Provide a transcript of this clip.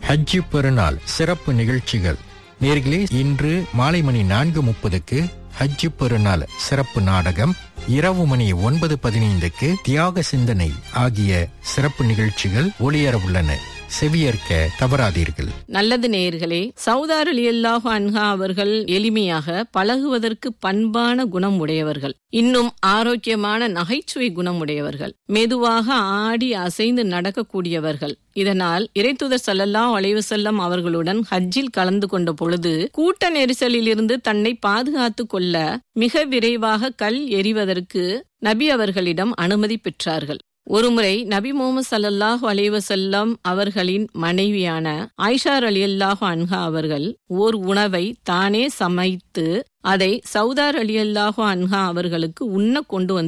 ஹஜ்ஜி பெருநாள் சிறப்பு நிகழ்ச்சிகள் நேர்களே இன்று மாலை மணி நான்கு முப்பதுக்கு ஹஜ்ஜி பெருநாள் சிறப்பு நாடகம் இரவு மணி ஒன்பது பதினைந்துக்கு தியாக சிந்தனை ஆகிய சிறப்பு நிகழ்ச்சிகள் ஒளியரவுள்ளன செவியேற்க தவறாதீர்கள் நல்லது நேயர்களே சௌதார் அலியல்லாஹு அன்ஹா அவர்கள் எளிமையாக பழகுவதற்கு பண்பான குணம் உடையவர்கள் இன்னும் ஆரோக்கியமான நகைச்சுவை குணம் உடையவர்கள் மெதுவாக ஆடி அசைந்து நடக்கக்கூடியவர்கள் இதனால் இறைத்துதர் சல்லல்லாஹு அலைவசல்லம் அவர்களுடன் ஹஜ்ஜில் கலந்து கொண்ட பொழுது கூட்ட நெரிசலிலிருந்து தன்னை பாதுகாத்து கொள்ள மிக விரைவாக கல் எறிவதற்கு நபி அவர்களிடம் அனுமதி பெற்றார்கள் ஒருமுறை நபி முகமது சல்லல்லாஹு அலைவசல்லம் அவர்களின் மனைவியான ஆயிஷார் அலி அல்லாஹு அன்ஹா அவர்கள் ஓர் உணவை தானே சமைத்து அதை சவுதார் அலி அல்லாஹு அன்ஹா அவர்களுக்கு உண்ண கொண்டு வந்து